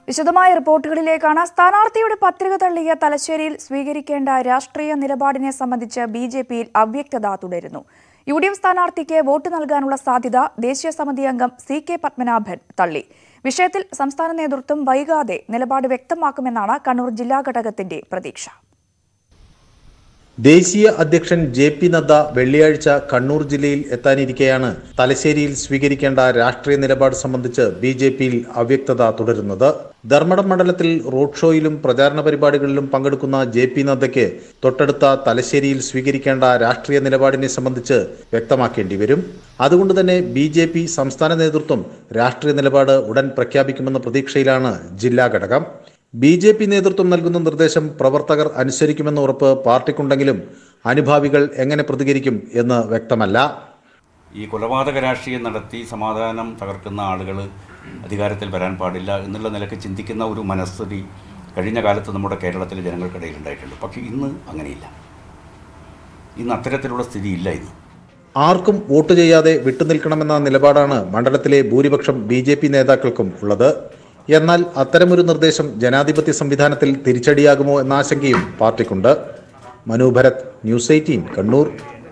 വിശദമായ റിപ്പോർട്ടുകളിലേക്കാണ് സ്ഥാനാർത്ഥിയുടെ പത്രിക തള്ളിയ തലശ്ശേരിയിൽ സ്വീകരിക്കേണ്ട രാഷ്ട്രീയ നിലപാടിനെ സംബന്ധിച്ച് ബി ജെ പിയിൽ അവ്യക്തത തുടരുന്നു യു ഡി എഫ് സ്ഥാനാർത്ഥിക്ക് വോട്ട് നൽകാനുള്ള സാധ്യത ദേശീയ സമിതി അംഗം സി കെ പത്മനാഭൻ തള്ളി വിഷയത്തിൽ സംസ്ഥാന നേതൃത്വം വൈകാതെ നിലപാട് വ്യക്തമാക്കുമെന്നാണ് കണ്ണൂർ ജില്ലാ ഘടകത്തിന്റെ പ്രതീക്ഷ ദേശീയ അധ്യക്ഷൻ ജെ പി നദ്ദ വെള്ളിയാഴ്ച കണ്ണൂർ ജില്ലയിൽ എത്താനിരിക്കെയാണ് തലശ്ശേരിയിൽ സ്വീകരിക്കേണ്ട രാഷ്ട്രീയ നിലപാട് സംബന്ധിച്ച് ബി ജെ പിയിൽ അവ്യക്തത തുടരുന്നത് ധർമ്മടം മണ്ഡലത്തിൽ റോഡ് ഷോയിലും പ്രചാരണ പരിപാടികളിലും പങ്കെടുക്കുന്ന ജെ പി നദ്ദയ്ക്ക് തൊട്ടടുത്ത തലശ്ശേരിയിൽ സ്വീകരിക്കേണ്ട രാഷ്ട്രീയ നിലപാടിനെ സംബന്ധിച്ച് വ്യക്തമാക്കേണ്ടി വരും അതുകൊണ്ട് തന്നെ ബി ജെ പി സംസ്ഥാന നേതൃത്വം രാഷ്ട്രീയ നിലപാട് ഉടൻ പ്രഖ്യാപിക്കുമെന്ന പ്രതീക്ഷയിലാണ് ജില്ലാ ഘടകം ബി ജെ പി നേതൃത്വം നൽകുന്ന നിർദ്ദേശം പ്രവർത്തകർ അനുസരിക്കുമെന്ന ഉറപ്പ് പാർട്ടിക്കുണ്ടെങ്കിലും അനുഭാവികൾ എങ്ങനെ പ്രതികരിക്കും എന്ന് വ്യക്തമല്ല ഈ കൊലപാതക രാഷ്ട്രീയം നടത്തി സമാധാനം തകർക്കുന്ന ആളുകൾ അധികാരത്തിൽ വരാൻ പാടില്ല എന്നുള്ള നിലക്ക് ചിന്തിക്കുന്ന ഒരു മനസ്ഥിതി കഴിഞ്ഞ കാലത്ത് നമ്മുടെ കേരളത്തിലെ ജനങ്ങൾക്കിടയിൽ ഉണ്ടായിട്ടുണ്ട് പക്ഷേ ഇന്ന് അങ്ങനെയില്ല ഇന്ന് അത്തരത്തിലുള്ള സ്ഥിതി ഇല്ല ഇന്ന് ആർക്കും വോട്ട് ചെയ്യാതെ വിട്ടുനിൽക്കണമെന്ന നിലപാടാണ് മണ്ഡലത്തിലെ ഭൂരിപക്ഷം ബി ജെ പി നേതാക്കൾക്കും ഉള്ളത് എന്നാൽ അത്തരമൊരു നിർദ്ദേശം ജനാധിപത്യ സംവിധാനത്തിൽ തിരിച്ചടിയാകുമോ എന്ന ആശങ്കയും പാർട്ടിക്കുണ്ട് മനു ഭരത് ന്യൂസ് എയ്റ്റീൻ കണ്ണൂർ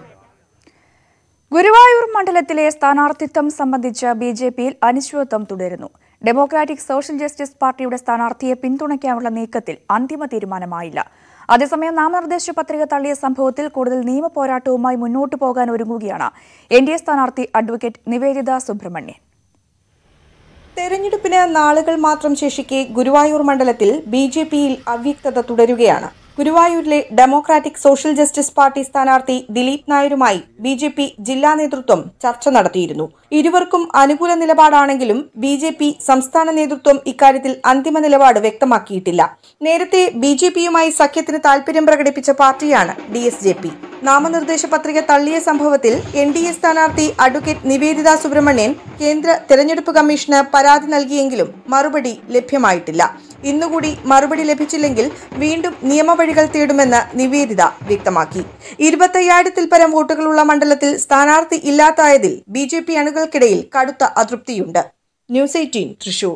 ഗുരുവായൂർ മണ്ഡലത്തിലെ സ്ഥാനാർത്ഥിത്വം സംബന്ധിച്ച് ബി ജെ പിയിൽ അനിശ്ചിതത്വം തുടരുന്നു ഡെമോക്രാറ്റിക് സോഷ്യൽ ജസ്റ്റിസ് പാർട്ടിയുടെ സ്ഥാനാർത്ഥിയെ പിന്തുണയ്ക്കാനുള്ള നീക്കത്തിൽ അന്തിമ തീരുമാനമായില്ല അതേസമയം നാമനിർദ്ദേശ പത്രിക തള്ളിയ സംഭവത്തിൽ കൂടുതൽ നിയമ പോരാട്ടവുമായി മുന്നോട്ടു പോകാൻ ഒരുങ്ങുകയാണ് എൻ ഡി എ സ്ഥാനാർത്ഥി അഡ്വക്കേറ്റ് നിവേദിത സുബ്രഹ്മണ്യൻ തെരഞ്ഞെടുപ്പിന് നാളുകൾ മാത്രം ശേഷിക്കെ ഗുരുവായൂർ മണ്ഡലത്തിൽ ബി ജെ പിയിൽ അവ്യക്തത തുടരുകയാണ് ഗുരുവായൂരിലെ ഡെമോക്രാറ്റിക് സോഷ്യൽ ജസ്റ്റിസ് പാർട്ടി സ്ഥാനാർത്ഥി ദിലീപ് നായരുമായി ബി ജെ പി ജില്ലാ നേതൃത്വം ചർച്ച നടത്തിയിരുന്നു ഇരുവർക്കും അനുകൂല നിലപാടാണെങ്കിലും ബി ജെ പി സംസ്ഥാന നേതൃത്വം ഇക്കാര്യത്തിൽ അന്തിമ നിലപാട് വ്യക്തമാക്കിയിട്ടില്ല നേരത്തെ ബി ജെ പിയുമായി സഖ്യത്തിന് താൽപര്യം പ്രകടിപ്പിച്ച പാർട്ടിയാണ് ഡി എസ് ജെ പി നാമനിർദ്ദേശ പത്രിക തള്ളിയ സംഭവത്തിൽ എൻ ഡി എ സ്ഥാനാർത്ഥി അഡ്വക്കേറ്റ് നിവേദിത സുബ്രഹ്മണ്യൻ കേന്ദ്ര തെരഞ്ഞെടുപ്പ് കമ്മീഷന് പരാതി നൽകിയെങ്കിലും മറുപടി ലഭ്യമായിട്ടില്ല ഇന്നുകൂടി മറുപടി ലഭിച്ചില്ലെങ്കിൽ വീണ്ടും നിയമവഴികൾ തേടുമെന്ന് നിവേദിത വ്യക്തമാക്കി ഇരുപത്തയ്യായിരത്തിൽ പരം വോട്ടുകളുള്ള മണ്ഡലത്തിൽ സ്ഥാനാർത്ഥി ഇല്ലാത്തായതിൽ ബി ജെ പി അണികൾക്കിടയിൽ കടുത്ത അതൃപ്തിയുണ്ട് ന്യൂസ് എയ്റ്റീൻ തൃശൂർ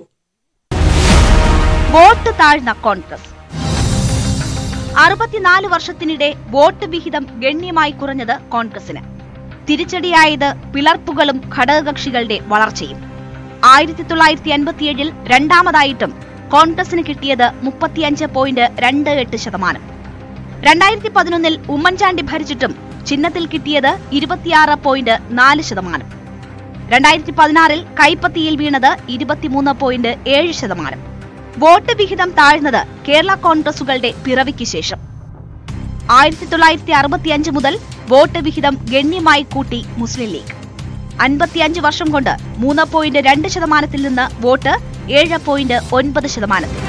വോട്ട് താഴ്ന്ന കോൺഗ്രസ് അറുപത്തിനാല് വർഷത്തിനിടെ വോട്ട് വിഹിതം ഗണ്യമായി കുറഞ്ഞത് കോൺഗ്രസിന് തിരിച്ചടിയായത് പിളർപ്പുകളും ഘടകകക്ഷികളുടെ വളർച്ചയും ആയിരത്തി തൊള്ളായിരത്തി അൻപത്തിയേഴിൽ രണ്ടാമതായിട്ടും കോൺഗ്രസിന് കിട്ടിയത് മുപ്പത്തിയഞ്ച് പോയിന്റ് രണ്ട് എട്ട് ശതമാനം രണ്ടായിരത്തി പതിനൊന്നിൽ ഉമ്മൻചാണ്ടി ഭരിച്ചിട്ടും ചിഹ്നത്തിൽ കിട്ടിയത് ഇരുപത്തിയാറ് പോയിന്റ് നാല് ശതമാനം രണ്ടായിരത്തി പതിനാറിൽ കൈപ്പത്തിയിൽ വീണത് ഇരുപത്തിമൂന്ന് പോയിന്റ് ഏഴ് ശതമാനം വോട്ട് വിഹിതം താഴ്ന്നത് കേരള കോൺഗ്രസുകളുടെ പിറവിക്ക് ശേഷം ആയിരത്തി തൊള്ളായിരത്തി അറുപത്തിയഞ്ച് മുതൽ വോട്ട് വിഹിതം ഗണ്യമായി കൂട്ടി മുസ്ലിം ലീഗ് അൻപത്തിയഞ്ച് വർഷം കൊണ്ട് മൂന്ന് പോയിന്റ് രണ്ട് ശതമാനത്തിൽ നിന്ന് വോട്ട് ഏഴ് പോയിന്റ് ഒൻപത് ശതമാനത്തിൽ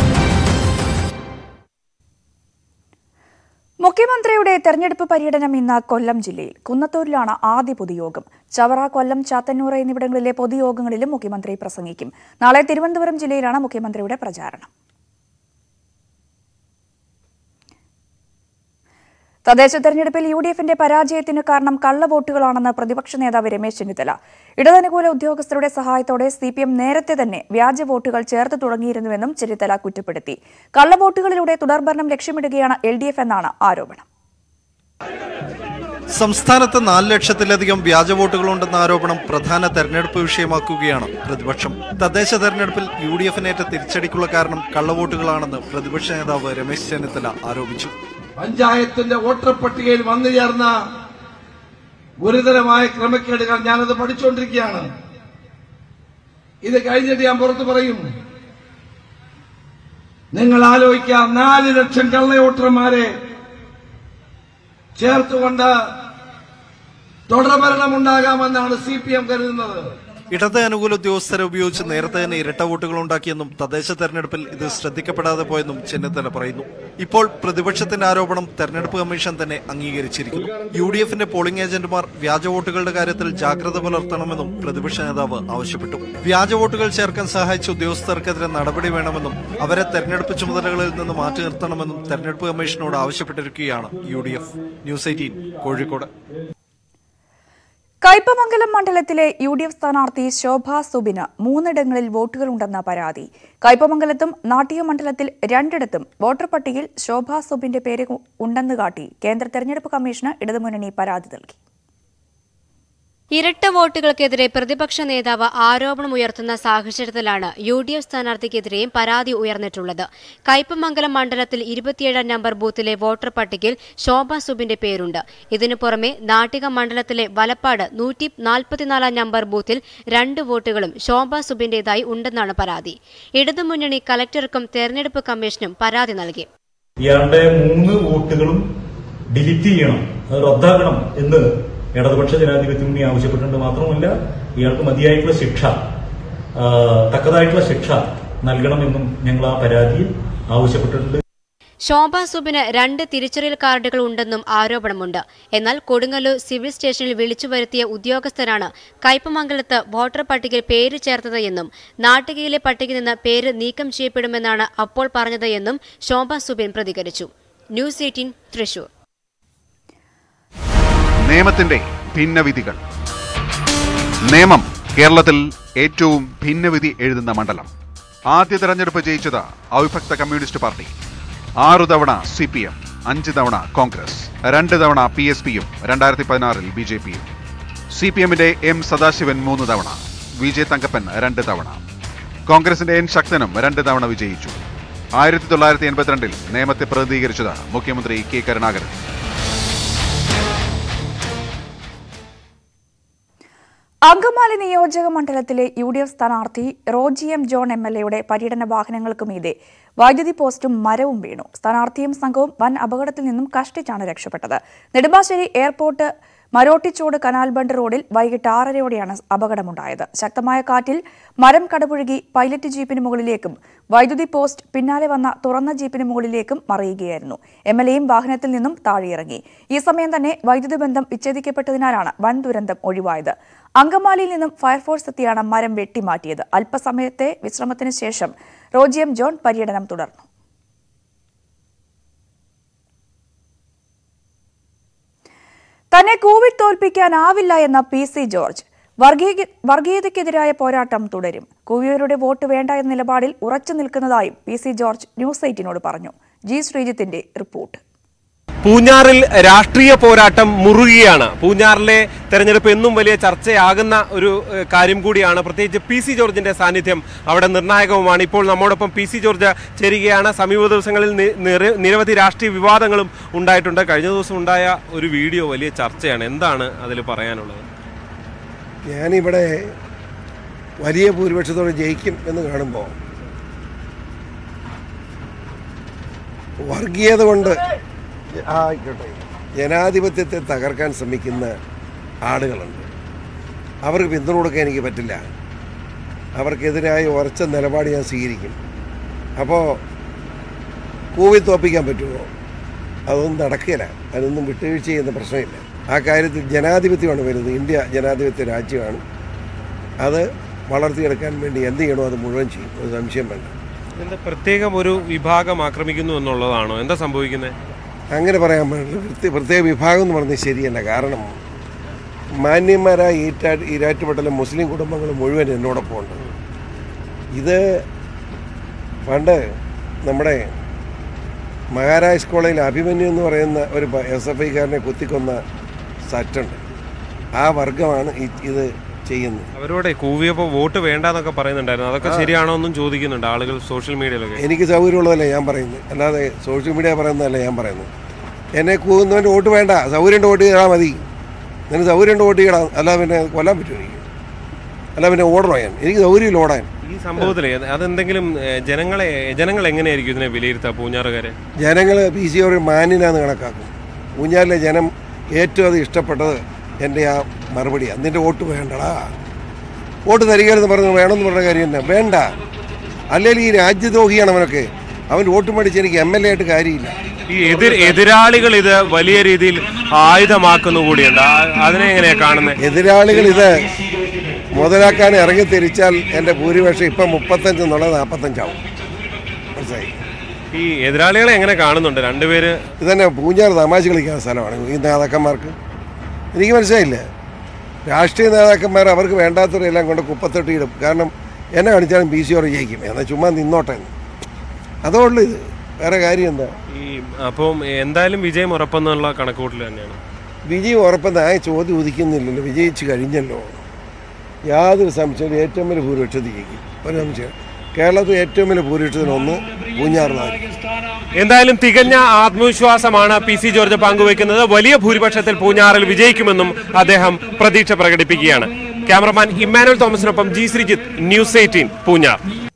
മുഖ്യമന്ത്രിയുടെ തെരഞ്ഞെടുപ്പ് പര്യടനം ഇന്ന് കൊല്ലം ജില്ലയിൽ കുന്നത്തൂരിലാണ് ആദ്യ പൊതുയോഗം ചവറ കൊല്ലം ചാത്തന്നൂർ എന്നിവിടങ്ങളിലെ പൊതുയോഗങ്ങളിലും മുഖ്യമന്ത്രി പ്രസംഗിക്കും നാളെ തിരുവനന്തപുരം ജില്ലയിലാണ് മുഖ്യമന്ത്രിയുടെ പ്രചാരണം തദ്ദേശ തെരഞ്ഞെടുപ്പിൽ യു ഡി എഫിന്റെ പരാജയത്തിന് കാരണം കള്ളവോട്ടുകളാണെന്ന് പ്രതിപക്ഷ നേതാവ് രമേശ് ചെന്നിത്തല ഇടതനുകൂല ഉദ്യോഗസ്ഥരുടെ സഹായത്തോടെ സി പി എം നേരത്തെ തന്നെ വ്യാജ വോട്ടുകൾ ചേർത്ത് തുടങ്ങിയിരുന്നുവെന്നും ചെന്നിത്തല കുറ്റപ്പെടുത്തി കള്ളവോട്ടുകളിലൂടെ തുടർഭരണം ലക്ഷ്യമിടുകയാണ് എൽ ഡി എഫ് എന്നാണ് ആരോപണം സംസ്ഥാനത്ത് നാല് ലക്ഷത്തിലധികം വ്യാജ വോട്ടുകളുണ്ടെന്ന ആരോപണം പ്രധാന തെരഞ്ഞെടുപ്പ് വിഷയമാക്കുകയാണ് പ്രതിപക്ഷം തദ്ദേശ തെരഞ്ഞെടുപ്പിൽ യു ഡി എഫിനേറ്റ തിരിച്ചടിക്കുള്ള കാരണം കള്ളവോട്ടുകളാണെന്ന് പ്രതിപക്ഷ നേതാവ് രമേശ് ചെന്നിത്തല ആരോപിച്ചു പഞ്ചായത്തിന്റെ വോട്ടർ പട്ടികയിൽ വന്നു ചേർന്ന ഗുരുതരമായ ക്രമക്കേടുകൾ ഞാനത് പഠിച്ചുകൊണ്ടിരിക്കുകയാണ് ഇത് കഴിഞ്ഞിട്ട് ഞാൻ പുറത്തു പറയും നിങ്ങൾ ആലോചിക്കാം നാല് ലക്ഷം കള്ള വോട്ടർമാരെ ചേർത്തുകൊണ്ട് തുടർഭരണമുണ്ടാകാമെന്നാണ് സി പി എം കരുതുന്നത് ഇടത് അനുകൂല ഉദ്യോഗസ്ഥരെ ഉപയോഗിച്ച് നേരത്തെ തന്നെ ഇരട്ട വോട്ടുകൾ ഉണ്ടാക്കിയെന്നും തദ്ദേശ തെരഞ്ഞെടുപ്പിൽ ഇത് ശ്രദ്ധിക്കപ്പെടാതെ പോയെന്നും ചെന്നിത്തല പറയുന്നു ഇപ്പോൾ പ്രതിപക്ഷത്തിന്റെ ആരോപണം തെരഞ്ഞെടുപ്പ് കമ്മീഷൻ തന്നെ അംഗീകരിച്ചിരിക്കുന്നു യു ഡി എഫിന്റെ പോളിംഗ് ഏജന്റുമാർ വ്യാജ വോട്ടുകളുടെ കാര്യത്തിൽ ജാഗ്രത പുലർത്തണമെന്നും പ്രതിപക്ഷ നേതാവ് ആവശ്യപ്പെട്ടു വ്യാജ വോട്ടുകൾ ചേർക്കാൻ സഹായിച്ച ഉദ്യോഗസ്ഥർക്കെതിരെ നടപടി വേണമെന്നും അവരെ തെരഞ്ഞെടുപ്പ് ചുമതലകളിൽ നിന്ന് മാറ്റി നിർത്തണമെന്നും തെരഞ്ഞെടുപ്പ് കമ്മീഷനോട് ആവശ്യപ്പെട്ടിരിക്കുകയാണ് U D F news eighteen Kozhikode Kaipamangalam മണ്ഡലത്തിലെ യു ഡി എഫ് സ്ഥാനാർത്ഥി ശോഭ സുബിന് മൂന്നിടങ്ങളിൽ വോട്ടുകളുണ്ടെന്ന പരാതി കയ്പമംഗലത്തും നാട്ടിക മണ്ഡലത്തിൽ രണ്ടിടത്തും വോട്ടർ പട്ടികയിൽ ശോഭ സുബിന്റെ പേര് ഉണ്ടെന്ന് കാട്ടി കേന്ദ്ര തെരഞ്ഞെടുപ്പ് കമ്മീഷന് ഇടതുമുന്നണി പരാതി നൽകി ഇരട്ട വോട്ടുകൾക്കെതിരെ പ്രതിപക്ഷ നേതാവ് ആരോപണമുയർത്തുന്ന സാഹചര്യത്തിലാണ് യു ഡി എഫ് സ്ഥാനാർത്ഥിക്കെതിരെയും പരാതി ഉയർന്നിട്ടുള്ളത് കയ്പമംഗലം മണ്ഡലത്തിൽ ഇരുപത്തിയേഴാം നമ്പർ ബൂത്തിലെ വോട്ടർ പട്ടികയിൽ ശോഭ സുബിന്റെ പേരുണ്ട് ഇതിനു പുറമെ നാട്ടിക മണ്ഡലത്തിലെ വലപ്പാട് നൂറ്റി നാൽപ്പത്തിനാലാം നമ്പർ ബൂത്തിൽ രണ്ട് വോട്ടുകളും ശോഭ സുബിന്റേതായി ഉണ്ടെന്നാണ് പരാതി ഇടതുമുന്നണി കലക്ടർക്കും തെരഞ്ഞെടുപ്പ് കമ്മീഷനും പരാതി നൽകി ഇയാളുടെ മൂന്ന് വോട്ടുകളും ഡിലീറ്റ് ചെയ്യണം അത് റദ്ദാക്കണം എന്ന് ഇടതുപക്ഷ ജനാധിപത്യ മുന്നണി ആവശ്യപ്പെട്ടിട്ടുണ്ട് മാത്രമല്ല ഇയാൾക്ക് മതിയായിട്ടുള്ള ശിക്ഷ ആ, തക്കതായിട്ടുള്ള ശിക്ഷ നൽകണമെന്നും ഞങ്ങൾ ആ പരാതിയിൽ ആവശ്യപ്പെട്ടിട്ടുണ്ട് ശോഭ സുബിന് രണ്ട് തിരിച്ചറിയൽ കാർഡുകൾ ഉണ്ടെന്നും ആരോപണമുണ്ട് എന്നാൽ കൊടുങ്ങല്ലൂർ സിവിൽ സ്റ്റേഷനിൽ വിളിച്ചു വരുത്തിയ ഉദ്യോഗസ്ഥരാണ് കയ്പമംഗലത്ത് വോട്ടർ പട്ടികയിൽ പേര് ചേർത്തത് എന്നും നാട്ടികയിലെ പട്ടികയിൽ നിന്ന് പേര് നീക്കം ചെയ്യപ്പെടുമെന്നാണ് അപ്പോൾ പറഞ്ഞത് എന്നും ശോഭ സുബിൻ പ്രതികരിച്ചു ന്യൂസ് എയ്റ്റീൻ തൃശൂർ നിയമത്തിന്റെ ഭിന്നവിധികൾ നിയമം കേരളത്തിൽ ഏറ്റവും ഭിന്നവിധി എഴുതുന്ന മണ്ഡലം ആദ്യ തെരഞ്ഞെടുപ്പ് ജയിച്ചത് അവിഭക്ത കമ്മ്യൂണിസ്റ്റ് പാർട്ടി ആറു തവണ സി പി എം അഞ്ച് തവണ കോൺഗ്രസ് രണ്ട് തവണ പി എസ് പിയും രണ്ടായിരത്തി പതിനാറിൽ ബി ജെ പിയും സി പി എമ്മിന്റെ എം സദാശിവൻ മൂന്ന് തവണ വി ജെ തങ്കപ്പൻ രണ്ട് തവണ കോൺഗ്രസിന്റെ എൻ ശക്തനും രണ്ട് തവണ വിജയിച്ചു ആയിരത്തി തൊള്ളായിരത്തി എൺപത്തിരണ്ടിൽ നിയമത്തെ പ്രതിനിധീകരിച്ചത് മുഖ്യമന്ത്രി കെ കരുണാകരൻ അങ്കമാലി നിയോജക മണ്ഡലത്തിലെ യു ഡി എഫ് സ്ഥാനാർത്ഥി Roji M John M L എയുടെ പര്യടന വാഹനങ്ങൾക്ക് മീതെ വൈദ്യുതി പോസ്റ്റും മരവും വീണു സ്ഥാനാർത്ഥിയും സംഘവും വൻ അപകടത്തിൽ നിന്നും കഷ്ടിച്ചാണ് രക്ഷപ്പെട്ടത് Nedumbassery airport Marottichode canal bund റോഡിൽ വൈകിട്ട് ആറരയോടെയാണ് അപകടമുണ്ടായത് ശക്തമായ കാറ്റിൽ മരം കടപുഴകി പൈലറ്റ് ജീപ്പിന് മുകളിലേക്കും വൈദ്യുതി പോസ്റ്റ് പിന്നാലെ വന്ന തുറന്ന ജീപ്പിന് മുകളിലേക്കും മറിയുകയായിരുന്നു എം എൽ എയും വാഹനത്തിൽ നിന്നും താഴെയിറങ്ങി ഈ സമയം തന്നെ വൈദ്യുതി ബന്ധം വിച്ഛേദിക്കപ്പെട്ടതിനാലാണ് വൻ ദുരന്തം ഒഴിവായത് അങ്കമാലിയിൽ നിന്നും ഫയർഫോഴ്സ് എത്തിയാണ് മരം വെട്ടിമാറ്റിയത് അല്പസമയത്തെ വിശ്രമത്തിന് ശേഷം റോജിയം ജോൺ പര്യടനം തുടർന്നു തന്നെ കൂവി തോൽപ്പിക്കാനാവില്ല എന്ന പി സി ജോർജ് വർഗീയ വർഗീയതയ്ക്കെതിരായ പോരാട്ടം തുടരും കൂവിയവരുടെ വോട്ട് വേണ്ട എന്ന നിലപാടിൽ ഉറച്ചു നിൽക്കുന്നതായും പി സി ജോർജ് ന്യൂസ് എയ്റ്റിനോട് പറഞ്ഞു ജി ശ്രീജിത്തിന്റെ റിപ്പോർട്ട് പൂഞ്ഞാറിൽ രാഷ്ട്രീയ പോരാട്ടം മുറുകയാണ് പൂഞ്ഞാറിലെ തെരഞ്ഞെടുപ്പ് എന്നും വലിയ ചർച്ചയാകുന്ന ഒരു ഏഹ്, കാര്യം കൂടിയാണ് പ്രത്യേകിച്ച് പി സി ജോർജിന്റെ സാന്നിധ്യം അവിടെ നിർണായകവുമാണ് ഇപ്പോൾ നമ്മോടൊപ്പം പി സി ജോർജ് ചേരുകയാണ് സമീപ ദിവസങ്ങളിൽ നി- നിര- നിരവധി രാഷ്ട്രീയ വിവാദങ്ങളും ഉണ്ടായിട്ടുണ്ട് കഴിഞ്ഞ ദിവസം ഉണ്ടായ ഒരു വീഡിയോ വലിയ ചർച്ചയാണ് എന്താണ് അതിൽ പറയാനുള്ളത് ഞാനിവിടെ വലിയ ഭൂരിപക്ഷത്തോടെ ജയിക്കും എന്ന് കാണുമ്പോൾ വർഗീയത കൊണ്ട് ആ, ആയിക്കോട്ടെ ജനാധിപത്യത്തെ തകർക്കാൻ ശ്രമിക്കുന്ന ആളുകളുണ്ട് അവർക്ക് പിന്തുണ കൊടുക്കാൻ എനിക്ക് പറ്റില്ല അവർക്കെതിരായ ഉറച്ച നിലപാട് ഞാൻ സ്വീകരിക്കും അപ്പോൾ കൂവി തോപ്പിക്കാൻ പറ്റുമോ അതൊന്നും നടക്കില്ല അതൊന്നും വിട്ടുവീഴ്ച ചെയ്യുന്ന പ്രശ്നമില്ല ആ കാര്യത്തിൽ ജനാധിപത്യമാണ് വരുന്നത് ഇന്ത്യ ജനാധിപത്യ രാജ്യമാണ് അത് വളർത്തിയെടുക്കാൻ വേണ്ടി എന്ത് ചെയ്യണോ അത് മുഴുവൻ ചെയ്യും ഒരു സംശയം വേണ്ട എന്താ പ്രത്യേകം ഒരു വിഭാഗം ആക്രമിക്കുന്നു എന്നുള്ളതാണോ എന്താ സംഭവിക്കുന്നത് അങ്ങനെ പറയാൻ പാടില്ല പ്രത്യേക പ്രത്യേക വിഭാഗം എന്ന് പറഞ്ഞത് ശരിയല്ല കാരണം മാന്യന്മാരായ ഈറ്റാ ഈരാറ്റുപെട്ടലെ മുസ്ലിം കുടുംബങ്ങൾ മുഴുവൻ എന്നോടൊപ്പം ഉണ്ട് ഇത് പണ്ട് നമ്മുടെ മഹാരാജ് കോളേജിൽ അഭിമന്യു എന്ന് പറയുന്ന ഒരു എസ് എഫ് ഐക്കാരനെ കുത്തിക്കൊന്ന സറ്റുണ്ട് ആ വർഗമാണ് ഈ ഇത് ചെയ്യുന്നത് അവരോട് കൂവിയപ്പോൾ വോട്ട് വേണ്ടെന്നൊക്കെ പറയുന്നുണ്ടായിരുന്നു അതൊക്കെ ശരിയാണോ എന്നും ചോദിക്കുന്നുണ്ട് ആളുകൾ സോഷ്യൽ മീഡിയയിലൊക്കെ എനിക്ക് സൗകര്യമുള്ളതല്ല ഞാൻ പറയുന്നത് അല്ലാതെ സോഷ്യൽ മീഡിയ പറയുന്നതല്ല ഞാൻ പറയുന്നത് എന്നെ കൂവുന്നവൻ്റെ വോട്ട് വേണ്ട സൗകര്യം വോട്ട് ചെയ്താൽ മതി നിനക്ക് സൗകര്യം വോട്ട് ചെയ്യണം അല്ലാതെ പിന്നെ കൊല്ലാൻ പറ്റുമോ എനിക്ക് അല്ല പിന്നെ ഓടണോ ഞാൻ എനിക്ക് സൗകര്യമില്ല ഓടാൻ ഈ സംഭവത്തിൽ അതെന്തെങ്കിലും ഏഹ്, ജനങ്ങളെ ജനങ്ങൾ എങ്ങനെയായിരിക്കും ഇതിനെ വിലയിരുത്തുക പൂഞ്ഞാറുകാരെ ജനങ്ങൾ പി സി ഒരു മാന്യനാന്ന് കണക്കാക്കും ഊഞ്ഞാലിലെ ജനം ഏറ്റവും അത് ഇഷ്ടപ്പെട്ടത് എൻ്റെ ആ മറുപടിയാണ് നിൻ്റെ വോട്ട് വേണ്ടടാ വോട്ട് തരികയെന്ന് പറഞ്ഞു വേണമെന്ന് പറഞ്ഞ കാര്യം തന്നെ വേണ്ട അല്ലെങ്കിൽ ഈ രാജ്യദ്രോഹിയാണ് അവനൊക്കെ അവൻ വോട്ട് മേടിച്ച് എനിക്ക് എം എൽ എ ആയിട്ട് കാര്യമില്ല ഈ എതിർ എതിരാളികൾ ഇത് വലിയ രീതിയിൽ ആയുധമാക്കുന്നു കൂടിയുണ്ട് ആ- അതിനെ എങ്ങനെയാ കാണുന്നത് എതിരാളികൾ ഇത് മുതലാക്കാൻ ഇറങ്ങി തിരിച്ചാൽ എൻ്റെ ഭൂരിപക്ഷം ഇപ്പം മുപ്പത്തഞ്ച് എന്നുള്ളത് നാൽപ്പത്തഞ്ചാവും മനസ്സിലായി ഈ എതിരാളികളെ എങ്ങനെ കാണുന്നുണ്ട് രണ്ടുപേര് ഇതന്നെ പൂഞ്ഞാറ് തമാശ കളിക്കുന്ന സ്ഥലമാണ് ഈ നേതാക്കന്മാർക്ക് എനിക്ക് മനസ്സിലായില്ല രാഷ്ട്രീയ നേതാക്കന്മാർ അവർക്ക് വേണ്ടാത്തവരെല്ലാം കൊണ്ട് കുപ്പത്തൊട്ടിയിടും കാരണം എന്നെ കാണിച്ചാലും പി സി ജയിക്കും എന്നാൽ ചുമ്മാ നിന്നോട്ടെ എന്ന്. അതേ ഉള്ളൂ ഇത് വേറെ കാര്യം എന്താ ഈ അപ്പം എന്തായാലും വിജയം ഉറപ്പെന്നുള്ള കണക്കുകൂട്ടൽ തന്നെയാണ് വിജയം ഉറപ്പെന്ന് ആ ചോദ്യം ഉദിക്കുന്നില്ലല്ലോ വിജയിച്ച് കഴിഞ്ഞല്ലോ യാതൊരു സംശയവും ഏറ്റവും വലിയ ഭൂരിപക്ഷത്തിൽ ജയിക്കും ഒരു സംശയം കേരളത്തിൽ ഏറ്റവും വലിയ ഭൂരിപക്ഷത്തിന് ഒന്ന് പൂഞ്ഞാറിനായിരിക്കും എന്തായാലും തികഞ്ഞ ആത്മവിശ്വാസമാണ് പി സി ജോർജ് പങ്കുവയ്ക്കുന്നത് വലിയ ഭൂരിപക്ഷത്തിൽ പൂഞ്ഞാറിൽ വിജയിക്കുമെന്നും അദ്ദേഹം പ്രതീക്ഷ പ്രകടിപ്പിക്കുകയാണ് ക്യാമറമാൻ ഇമ്മാനുവൽ തോമസിനൊപ്പം G Sreejith news eighteen Poonjar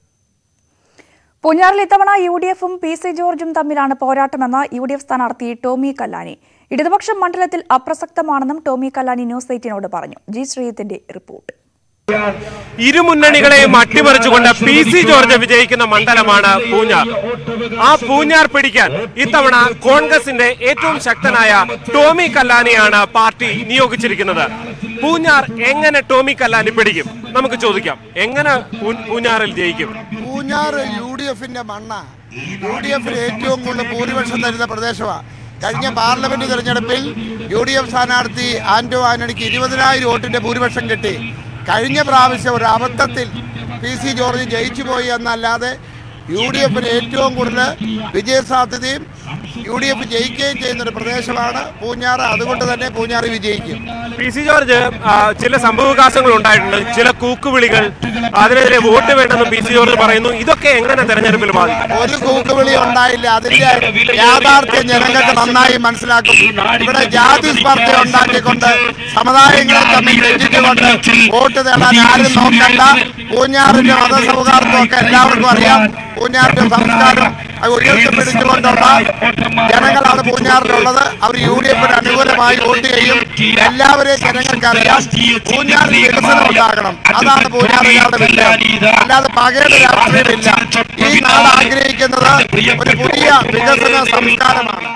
പൂഞ്ഞാറിൽ ഇത്തവണ യു ഡി എഫും പി സി ജോർജും തമ്മിലാണ് പോരാട്ടമെന്ന യു ഡി എഫ് സ്ഥാനാർത്ഥി ടോമി കല്ലാനി ഇടതുപക്ഷം മണ്ഡലത്തിൽ അപ്രസക്തമാണെന്നും ടോമി കല്ലാനി ന്യൂസ് എയ്റ്റീനോട് പറഞ്ഞു ജി ശ്രീജിത്തിന്റെ റിപ്പോർട്ട് ഇരു മുന്നണികളെയും അട്ടിമറിച്ചുകൊണ്ട് പി സി ജോർജ് വിജയിക്കുന്ന മണ്ഡലമാണ് പൂഞ്ഞാർ ആ പൂഞ്ഞാർ പിടിക്കാൻ ഇത്തവണ കോൺഗ്രസിന്റെ ഏറ്റവും ശക്തനായ ടോമി കല്ലാനിയാണ് പാർട്ടി നിയോഗിച്ചിരിക്കുന്നത് പൂഞ്ഞാർ എങ്ങനെ ടോമി കല്ലാനി പിടിക്കും നമുക്ക് ചോദിക്കാം എങ്ങനെ പൂ- പൂഞ്ഞാറിൽ ജയിക്കും പൂഞ്ഞാറ് യു ഡി എഫിന്റെ മണ്ണ യു ഡി എഫിന് ഏറ്റവും കൂടുതൽ ഭൂരിപക്ഷം തരുന്ന പ്രദേശമാണ് കഴിഞ്ഞ പാർലമെന്റ് തെരഞ്ഞെടുപ്പിൽ യു ഡി എഫ് സ്ഥാനാർത്ഥി ആന്റോ ആന്റണിക്ക് ഇരുപതിനായിരം വോട്ടിന്റെ ഭൂരിപക്ഷം കിട്ടി കഴിഞ്ഞ പ്രാവശ്യം ഒരു അബദ്ധത്തിൽ പി സി ജോർജ് ജയിച്ചു പോയി എന്നല്ലാതെ യു ഡി എഫിന് ഏറ്റവും കൂടുതൽ വിജയസാധ്യതയും യു ഡി എഫ് ജയിക്കുകയും ചെയ്യുന്ന ഒരു പ്രദേശമാണ് പൂഞ്ഞാറ് അതുകൊണ്ട് തന്നെ പൂഞ്ഞാറ് വിജയിക്കും പി സി ജോർജ് ആ, ചില സംഭവവികാസങ്ങൾ ഉണ്ടായിട്ടുണ്ട് ചില കൂക്കുവിളികൾ അതിനെതിരെ വോട്ട് വേണ്ടെന്ന് പി സി ജോർജ് പറയുന്നു ഇതൊക്കെ എങ്ങനെ തെരഞ്ഞെടുപ്പിൽ ബാധിക്കും ഒരു കൂക്കുവിളി ഉണ്ടായില്ല അതിന്റെ യാഥാർത്ഥ്യം ജനങ്ങൾക്ക് നന്നായി മനസ്സിലാക്കും ഇവിടെ ജാതി സ്പർദ്ധ ഉണ്ടാക്കിക്കൊണ്ട് സമുദായങ്ങളെ തമ്മിൽ രഞ്ജിച്ചുകൊണ്ട് വോട്ട് നേടാൻ ആരും നോക്കണ്ട പൂഞ്ഞാറിന്റെ മതസൗഹാർദ്ദമൊക്കെ എല്ലാവർക്കും അറിയാം പൂഞ്ഞാറിന്റെ സംസ്കാരം അത് ഉയർത്തിപ്പിടിച്ചുകൊണ്ടുള്ള ജനങ്ങളാണ് പൂഞ്ഞാറിലുള്ളത് അവർ യു ഡി എഫിന് അനുകൂലമായി വോട്ട് ചെയ്യും എല്ലാവരെയും ജനങ്ങൾക്ക് അറിയാം പൂഞ്ഞാറിൽ വികസനം ഉണ്ടാകണം അതാണ് പൂഞ്ഞാറുകാരുടെ വിജയം അല്ലാതെ പകയുടെ രാഷ്ട്രീയമില്ല ഈ നാട് ആഗ്രഹിക്കുന്നത് ഒരു പുതിയ വികസന സംസ്കാരമാണ്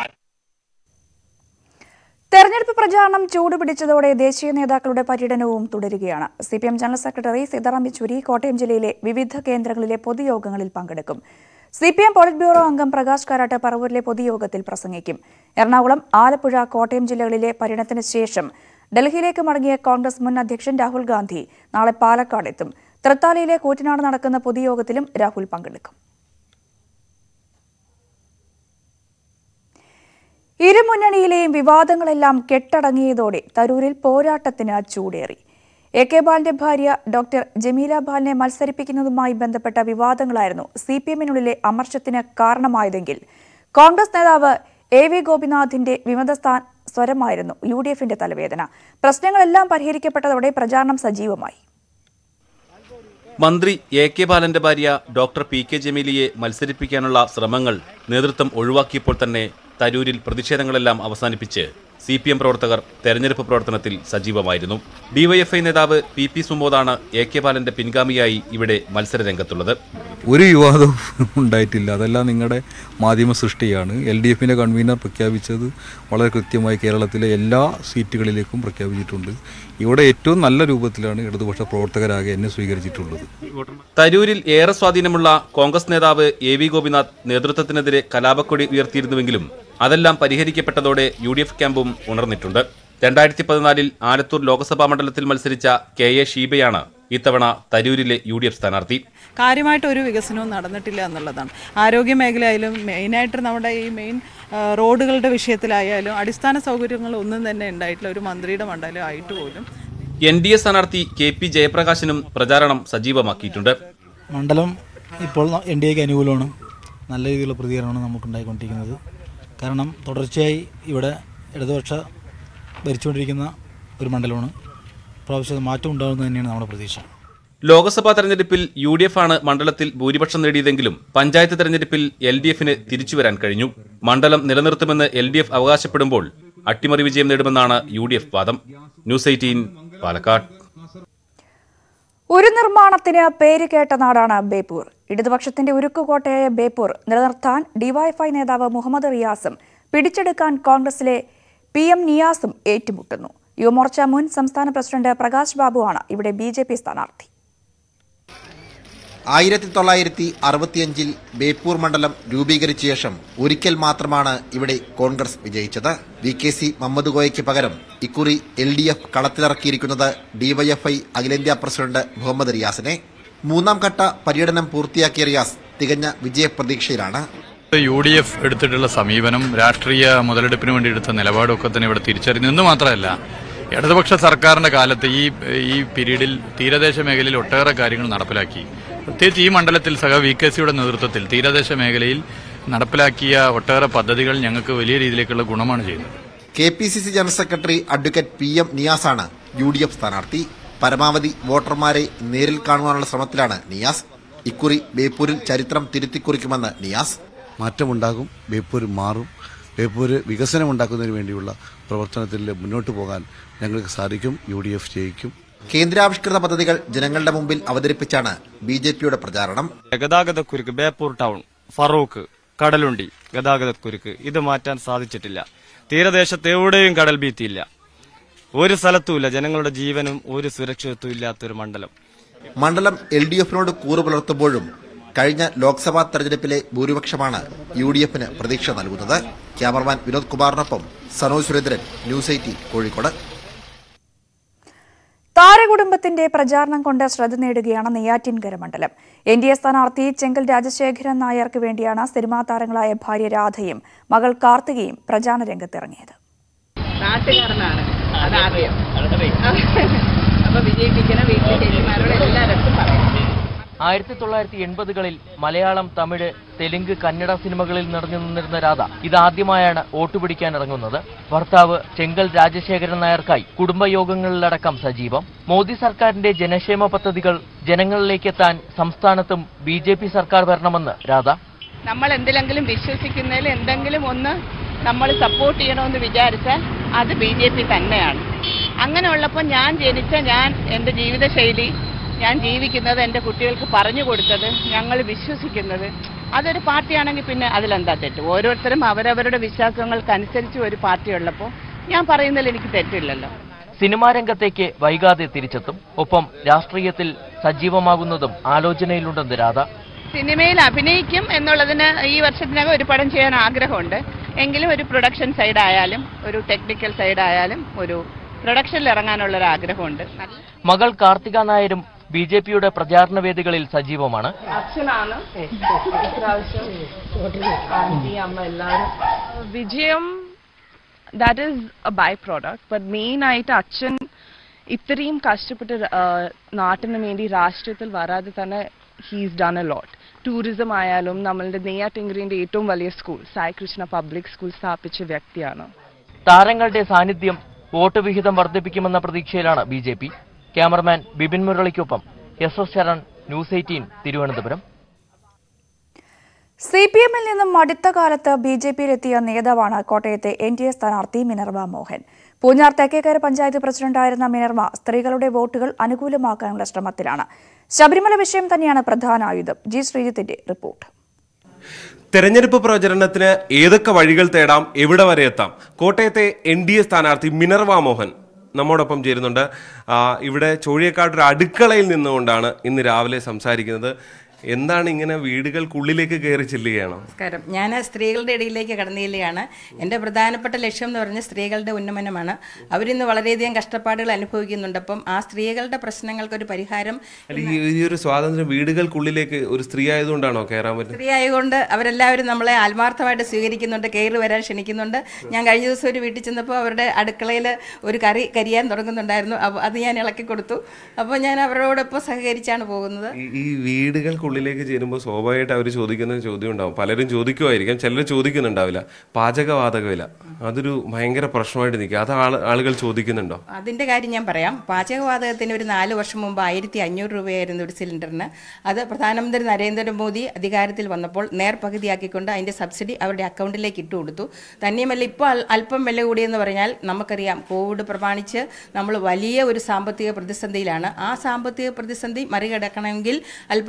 തെരഞ്ഞെടുപ്പ് പ്രചാരണം ചൂടുപിടിച്ചതോടെ ദേശീയ നേതാക്കളുടെ പര്യടനവും തുടരുകയാണ് C P M general secretary Sitaram Yechury Kottayam ജില്ലയിലെ വിവിധ കേന്ദ്രങ്ങളിലെ പൊതുയോഗങ്ങളിൽ പങ്കെടുക്കും C P M politburo അംഗം പ്രകാശ് കാരാട്ട് പറവൂരിലെ പൊതുയോഗത്തിൽ പ്രസംഗിക്കും എറണാകുളം ആലപ്പുഴ കോട്ടയം ജില്ലകളിലെ പര്യടനത്തിന് ശേഷം ഡൽഹിയിലേക്ക് മടങ്ങിയ കോൺഗ്രസ് മുൻ അധ്യക്ഷൻ രാഹുൽ ഗാന്ധി നാളെ പാലക്കാട് എത്തും തൃത്താലയിലെ കൂറ്റനാട് നടക്കുന്ന പൊതുയോഗത്തിലും രാഹുൽ പങ്കെടുക്കും ഇരുമുന്നണിയിലെയും വിവാദങ്ങളെല്ലാം കെട്ടടങ്ങിയതോടെ തരൂരിൽ പോരാട്ടത്തിന് ചൂടേറി എ കെ ബാലിന്റെ ഭാര്യ ഡോക്ടർ ജമീല ബാലിനെ മത്സരിപ്പിക്കുന്നതുമായി ബന്ധപ്പെട്ട വിവാദങ്ങളായിരുന്നു സി പി എമ്മിനുള്ളിലെ അമർഷത്തിന് കാരണമായതെങ്കിൽ കോൺഗ്രസ് നേതാവ് എ വി ഗോപിനാഥിന്റെ വിമതസ്ഥാൻ സ്വരമായിരുന്നു യു ഡി എഫിന്റെ തലവേദന പ്രശ്നങ്ങളെല്ലാം പരിഹരിക്കപ്പെട്ടതോടെ പ്രചാരണം സജീവമായി മന്ത്രി എ കെ ബാലന്റെ ഭാര്യ ഡോക്ടർ പി കെ ജമീലിയെ മത്സരിപ്പിക്കാനുള്ള ശ്രമങ്ങൾ നേതൃത്വം ഒഴിവാക്കിയപ്പോൾ തന്നെ തരൂരിൽ പ്രതിഷേധങ്ങളെല്ലാം അവസാനിപ്പിച്ച് സി പി എം പ്രവർത്തകർ തെരഞ്ഞെടുപ്പ് പ്രവർത്തനത്തിൽ സജീവമായിരുന്നു ഡിവൈഎഫ്ഐ നേതാവ് പി പി സുമോദാണ് എ കെ ബാലന്റെ പിൻഗാമിയായി ഇവിടെ മത്സരരംഗത്തുള്ളത് ഒരു വിവാദവും ഉണ്ടായിട്ടില്ല അതെല്ലാം നിങ്ങളുടെ മാധ്യമ സൃഷ്ടിയാണ് എൽ ഡി എഫിൻ്റെ കൺവീനർ പ്രഖ്യാപിച്ചത് വളരെ കൃത്യമായി കേരളത്തിലെ എല്ലാ സീറ്റുകളിലേക്കും പ്രഖ്യാപിച്ചിട്ടുണ്ട് ഇവിടെ ഏറ്റവും നല്ല രൂപത്തിലാണ് ഇടതുപക്ഷ പ്രവർത്തകരാകെ എന്നെ സ്വീകരിച്ചിട്ടുള്ളത് തരൂരിൽ ഏറെ സ്വാധീനമുള്ള കോൺഗ്രസ് നേതാവ് എ വി ഗോപിനാഥ് നേതൃത്വത്തിനെതിരെ കലാപക്കൊടി ഉയർത്തിയിരുന്നുവെങ്കിലും അതെല്ലാം പരിഹരിക്കപ്പെട്ടതോടെ യു ഡി എഫ് ക്യാമ്പും ഉണർന്നിട്ടുണ്ട് രണ്ടായിരത്തി പതിനാലിൽ ആലത്തൂർ ലോക്സഭാ മണ്ഡലത്തിൽ മത്സരിച്ച കെ എ ഷീബയാണ് ഇത്തവണ തരൂരിലെ യു ഡി എഫ് സ്ഥാനാർത്ഥി കാര്യമായിട്ട് ഒരു വികസനവും നടന്നിട്ടില്ല എന്നുള്ളതാണ് ആരോഗ്യ മേഖലയായാലും മെയിനായിട്ട് നമ്മുടെ ഈ മെയിൻ ആ, റോഡുകളുടെ വിഷയത്തിലായാലും അടിസ്ഥാന സൗകര്യങ്ങൾ ഒന്നും തന്നെ ഉണ്ടായിട്ടില്ല ഒരു മന്ത്രിയുടെ മണ്ഡലം ആയിട്ട് പോലും എൻ ഡി എ സ്ഥാനാർത്ഥി കെ പി ജയപ്രകാശിനും പ്രചാരണം സജീവമാക്കിയിട്ടുണ്ട് മണ്ഡലം ഇപ്പോൾ എൻ ഡി എക്ക് അനുകൂലമാണ് നല്ല രീതിയിലുള്ള പ്രതികരണമാണ് നമുക്കുണ്ടായിക്കൊണ്ടിരിക്കുന്നത് കാരണം തുടർച്ചയായി ഇവിടെ ഇടതുപക്ഷ ഭരിച്ചുകൊണ്ടിരിക്കുന്ന ഒരു മണ്ഡലമാണ് പ്രാവശ്യം മാറ്റം ഉണ്ടാകുന്നത് തന്നെയാണ് നമ്മുടെ പ്രതീക്ഷ ലോക്സഭാ തെരഞ്ഞെടുപ്പിൽ യു ഡി എഫ് ആണ് മണ്ഡലത്തിൽ ഭൂരിപക്ഷം നേടിയതെങ്കിലും പഞ്ചായത്ത് തെരഞ്ഞെടുപ്പിൽ എൽ ഡി എഫിന് തിരിച്ചുവരാൻ കഴിഞ്ഞു മണ്ഡലം നിലനിർത്തുമെന്ന് എൽ ഡി എഫ് അവകാശപ്പെടുമ്പോൾ അട്ടിമറി വിജയം നേടുമെന്നാണ് യു ഡി എഫ് വാദം ന്യൂസ് എയ്റ്റീൻ പാലക്കാട് ഒരു നിർമ്മാണത്തിന് പേര് കേട്ട നാടാണ് ബേപ്പൂർ ഇടതുപക്ഷത്തിന്റെ ഉരുക്കുകോട്ടയായ ബേപ്പൂർ നിലനിർത്താൻ ഡിവൈഎഫ്ഐ നേതാവ് മുഹമ്മദ് റിയാസും പിടിച്ചെടുക്കാൻ കോൺഗ്രസിലെ പി എം നിയാസും ഏറ്റുമുട്ടുന്നു യുവമോർച്ച മുൻ സംസ്ഥാന പ്രസിഡന്റ് പ്രകാശ് ബാബുവാണ് ഇവിടെ ബി ജെ പി സ്ഥാനാർത്ഥി ആയിരത്തി തൊള്ളായിരത്തി അറുപത്തിയഞ്ചിൽ ബേപ്പൂർ മണ്ഡലം രൂപീകരിച്ച ശേഷം ഒരിക്കൽ മാത്രമാണ് ഇവിടെ കോൺഗ്രസ് വിജയിച്ചത് വി കെ സി മുഹമ്മദ് കോയയ്ക്ക് പകരം ഇക്കുറി എൽ ഡി എഫ് കളത്തിലിറക്കിയിരിക്കുന്നത് ഡിവൈഎഫ്ഐ അഖിലേന്ത്യാ പ്രസിഡന്റ് മുഹമ്മദ് റിയാസിനെ മൂന്നാം ഘട്ട പര്യടനം പൂർത്തിയാക്കിയ റിയാസ് തികഞ്ഞ വിജയപ്രതീക്ഷയിലാണ് യു ഡി എഫ് എടുത്തിട്ടുള്ള സമീപനം രാഷ്ട്രീയ മുതലെടുപ്പിന് വേണ്ടി എടുത്ത നിലപാടൊക്കെ തന്നെ ഇവിടെ തിരിച്ചറിഞ്ഞു എന്ന് മാത്രമല്ല ഇടതുപക്ഷ സർക്കാരിന്റെ കാലത്ത് ഈ ഈ പീരീഡിൽ തീരദേശ മേഖലയിൽ ഒട്ടേറെ കാര്യങ്ങൾ നടപ്പിലാക്കി പ്രത്യേകിച്ച് ഈ മണ്ഡലത്തിൽ സഹ വി കെ സിയുടെ നേതൃത്വത്തിൽ തീരദേശ മേഖലയിൽ നടപ്പിലാക്കിയ ഒട്ടേറെ പദ്ധതികൾ ഞങ്ങൾക്ക് വലിയ രീതിയിലേക്കുള്ള ഗുണമാണ് ചെയ്യുന്നത് K P C C general secretary advocate P M നിയാസാണ് യു ഡി എഫ് സ്ഥാനാർത്ഥി പരമാവധി വോട്ടർമാരെ നേരിൽ കാണുവാനുള്ള ശ്രമത്തിലാണ് നിയാസ് ഇക്കുറി ബേപ്പൂരിൽ ചരിത്രം തിരുത്തിക്കുറിക്കുമെന്ന് നിയാസ് മാറ്റമുണ്ടാകും ബേപ്പൂർ മാറും ബേപ്പൂർ വികസനം ഉണ്ടാക്കുന്നതിന് വേണ്ടിയുള്ള പ്രവർത്തനത്തിൽ മുന്നോട്ട് പോകാൻ ഞങ്ങൾക്ക് സാധിക്കും യു ഡി എഫ് ജയിക്കും കേന്ദ്രാവിഷ്കൃത പദ്ധതികൾ ജനങ്ങളുടെ മുമ്പിൽ അവതരിപ്പിച്ചാണ് ബി ജെ പിയുടെ പ്രചാരണം ഗതാഗതക്കുരുക്ക് ബേപ്പൂർ ടൗൺ ഫറൂഖ് കടലുണ്ടി ഗതാഗതക്കുരുക്ക് ഇത് മാറ്റാൻ സാധിച്ചിട്ടില്ല തീരദേശത്ത് എവിടെയും കടൽ ഭീതിയില്ല ഒരു സ്ഥലത്തുമില്ല ജനങ്ങളുടെ ജീവനും ഒരു സുരക്ഷിതത്വം ഇല്ലാത്തൊരു മണ്ഡലം മണ്ഡലം എൽ ഡി എഫിനോട് കൂറ് പുലർത്തുമ്പോഴും കഴിഞ്ഞ ലോക്സഭാ തെരഞ്ഞെടുപ്പിലെ ഭൂരിപക്ഷമാണ് യു ഡി എഫിന് പ്രതീക്ഷ നൽകുന്നത് ക്യാമറമാൻ വിനോദ് കുമാറിനൊപ്പം സനോജ് സുരേന്ദ്രൻ ന്യൂസ് എയ്റ്റീൻ കോഴിക്കോട് താരകുടുംബത്തിന്റെ പ്രചാരണം കൊണ്ട് ശ്രദ്ധ നേടുകയാണ് നെയ്യാറ്റിൻകര മണ്ഡലം എൻ ഡി എ സ്ഥാനാർത്ഥി ചെങ്കൽ രാജശേഖരൻ നായർക്ക് വേണ്ടിയാണ് സിനിമാ താരങ്ങളായ ഭാര്യ രാധയും മകൾ കാർത്തികയും പ്രചാരണ രംഗത്തിറങ്ങിയത് നാട്ടുകാരനാണ് അതാദ്യം അപ്പൊ വിജയിപ്പിക്കുന്ന വീട്ടിലെ ചേച്ചിമാരോട് എല്ലാവരും പറയാം ആയിരത്തി തൊള്ളായിരത്തി എൺപതുകളിൽ മലയാളം തമിഴ് തെലുങ്ക് കന്നഡ സിനിമകളിൽ നിറഞ്ഞു നിന്നിരുന്ന രാധ ഇതാദ്യമായാണ് വോട്ട് പിടിക്കാൻ ഇറങ്ങുന്നത് ഭർത്താവ് ചെങ്കൽ രാജശേഖരൻ നായർക്കായി കുടുംബയോഗങ്ങളിലടക്കം സജീവം മോദി സർക്കാരിന്റെ ജനക്ഷേമ പദ്ധതികൾ ജനങ്ങളിലേക്ക് എത്താൻ സംസ്ഥാനത്തും ബി ജെ പി സർക്കാർ വരണമെന്ന് രാധ നമ്മൾ എന്തിലെങ്കിലും വിശ്വസിക്കുന്നതിൽ എന്തെങ്കിലും ഒന്ന് നമ്മൾ സപ്പോർട്ട് ചെയ്യണമെന്ന് വിചാരിച്ചാൽ അത് ബി ജെ പി തന്നെയാണ് അങ്ങനെ ഉള്ളപ്പോൾ ഞാൻ ജനിച്ച ഞാൻ എൻ്റെ ജീവിതശൈലി ഞാൻ ജീവിക്കുന്നത് എൻ്റെ കുട്ടികൾക്ക് പറഞ്ഞു കൊടുത്തത് ഞങ്ങൾ വിശ്വസിക്കുന്നത് അതൊരു പാർട്ടിയാണെങ്കിൽ പിന്നെ അതിലെന്താ തെറ്റ് ഓരോരുത്തരും അവരവരുടെ വിശ്വാസങ്ങൾക്കനുസരിച്ച് ഒരു പാർട്ടി ഉള്ളപ്പോൾ ഞാൻ പറയുന്നതിൽ എനിക്ക് തെറ്റില്ലല്ലോ സിനിമാ രംഗത്തേക്ക് വൈകാതെ തിരിച്ചെത്തും ഒപ്പം രാഷ്ട്രീയത്തിൽ സജീവമാകുന്നതും ആലോചനയിലുണ്ടെന്ന് രാധ സിനിമയിൽ അഭിനയിക്കും എന്നുള്ളതിന് ഈ വർഷത്തിനകം ഒരു പടം ചെയ്യാൻ ആഗ്രഹമുണ്ട് എങ്കിലും ഒരു പ്രൊഡക്ഷൻ സൈഡ് ആയാലും ഒരു ടെക്നിക്കൽ സൈഡ് ആയാലും ഒരു പ്രൊഡക്ഷനിൽ ഇറങ്ങാനുള്ള ഒരു ആഗ്രഹമുണ്ട് മകൾ കാർത്തിക നായരും ബി ജെ പിയുടെ പ്രചാരണ വേദികളിൽ സജീവമാണ് അച്ഛനാണ് ഇപ്രാവശ്യം ആന്റി അമ്മ എല്ലാവരും വിജയം that is a by product but main ആയിട്ട് അച്ഛൻ ഇത്രയും കഷ്ടപ്പെട്ട് ആ, നാട്ടിന് വേണ്ടി രാഷ്ട്രീയത്തിൽ വരാതെ തന്നെ he's done a lot tourism ആയാലും നമ്മളുടെ നെയ്യാറ്റിങ്കറിന്റെ ഏറ്റവും വലിയ school Sai Krishna public school സ്ഥാപിച്ച വ്യക്തിയാണ് താരങ്ങളുടെ സാന്നിധ്യം വോട്ട് വിഹിതം വർദ്ധിപ്പിക്കുമെന്ന പ്രതീക്ഷയിലാണ് B J P cameraman Bipin മുരളിക്കൊപ്പം S S Saran news eighteen Thiruvananthapuram C P എമ്മിൽ നിന്നും അടുത്ത കാലത്ത് ബി ജെ പിയിലെത്തിയ നേതാവാണ് കോട്ടയത്തെ എൻ ഡി എ സ്ഥാനാർത്ഥി മിനർവ മോഹൻ പൂഞ്ഞാർ തെക്കേക്കര പഞ്ചായത്ത് പ്രസിഡന്റായിരുന്ന മിനർവ സ്ത്രീകളുടെ വോട്ടുകൾ അനുകൂലമാക്കാനുള്ള ശ്രമത്തിലാണ് ശബരിമല വിഷയം തന്നെയാണ് പ്രധാന ആയുധം ജി ശ്രീജിത്തിന്റെ റിപ്പോർട്ട് തെരഞ്ഞെടുപ്പ് പ്രചരണത്തിന് ഏതൊക്കെ വഴികൾ തേടാം എവിടെ വരെ എത്താം കോട്ടയത്തെ എൻ ഡി എ സ്ഥാനാർത്ഥി മിനർവ മോഹൻ നമ്മോടൊപ്പം ചേരുന്നുണ്ട് ആ, ഇവിടെ ചോഴിയക്കാട് ഒരു അടുക്കളയിൽ നിന്നുകൊണ്ടാണ് ഇന്ന് രാവിലെ സംസാരിക്കുന്നത് എന്താണ് ഇങ്ങനെ വീടുകൾക്കുള്ളിലേക്ക് കയറി ചെല്ലുകയാണോ നമസ്കാരം ഞാൻ സ്ത്രീകളുടെ ഇടയിലേക്ക് കടന്നു ചെല്ലുകയാണ് എൻ്റെ പ്രധാനപ്പെട്ട ലക്ഷ്യം എന്ന് പറഞ്ഞാൽ സ്ത്രീകളുടെ ഉന്നമനമാണ് അവരിന്ന് വളരെയധികം കഷ്ടപ്പാടുകൾ അനുഭവിക്കുന്നുണ്ട് അപ്പം ആ സ്ത്രീകളുടെ പ്രശ്നങ്ങൾക്കൊരു പരിഹാരം അല്ല, ഈ ഈ ഒരു സ്വാതന്ത്ര്യം വീടുകൾക്കുള്ളിലേക്ക് ഒരു സ്ത്രീ ആയതുകൊണ്ടാണോ കയറാൻ പറ്റുന്നത് സ്ത്രീ ആയതുകൊണ്ട് അവരെല്ലാവരും നമ്മളെ ആത്മാർത്ഥമായിട്ട് സ്വീകരിക്കുന്നുണ്ട് കയറി വരാൻ ക്ഷണിക്കുന്നുണ്ട് ഞാൻ കഴിഞ്ഞ ദിവസം ഒരു വീട്ടിൽ ചെന്നപ്പോൾ അവരുടെ അടുക്കളയിൽ ഒരു കറി കരിയാൻ തുടങ്ങുന്നുണ്ടായിരുന്നു അപ്പോൾ അത് ഞാൻ ഇളക്കി കൊടുത്തു അപ്പോൾ ഞാൻ അവരോടൊപ്പം സഹകരിച്ചാണ് പോകുന്നത് ഈ- ഈ വീടുകൾക്കുള്ളിലേക്ക് ചേരുമ്പോൾ സ്വാഭാവികമായിട്ട് അവർ ചോദിക്കുന്ന ഒരു ചോദ്യം ഉണ്ടാവും പലരും ചോദിക്കുമായിരിക്കാം ചിലർ ചോദിക്കുന്നുണ്ടാവില്ല പാചകവാതകമില്ല അതൊരു ഭയങ്കര പ്രശ്നമായിട്ട് നിൽക്കുക അത് ആള് ആളുകൾ ചോദിക്കുന്നുണ്ടോ അതിൻ്റെ കാര്യം ഞാൻ പറയാം പാചകവാതകത്തിന് ഒരു നാല് വർഷം മുമ്പ് ആയിരത്തി അഞ്ഞൂറ് രൂപയായിരുന്നു ഒരു സിലിണ്ടറിന് അത് പ്രധാനമന്ത്രി നരേന്ദ്രമോദി അധികാരത്തിൽ വന്നപ്പോൾ നേർപകുതിയാക്കിക്കൊണ്ട് അതിൻ്റെ സബ്സിഡി അവരുടെ അക്കൗണ്ടിലേക്ക് ഇട്ട് കൊടുത്തു തന്നെയുമല്ല ഇപ്പോൾ അൽ- അല്പം വില കൂടിയെന്ന് പറഞ്ഞാൽ നമുക്കറിയാം കോവിഡ് പ്രമാണിച്ച് നമ്മൾ വലിയ ഒരു സാമ്പത്തിക പ്രതിസന്ധിയിലാണ് ആ സാമ്പത്തിക പ്രതിസന്ധി മറികടക്കണമെങ്കിൽ അല്പം വില കൂടിയ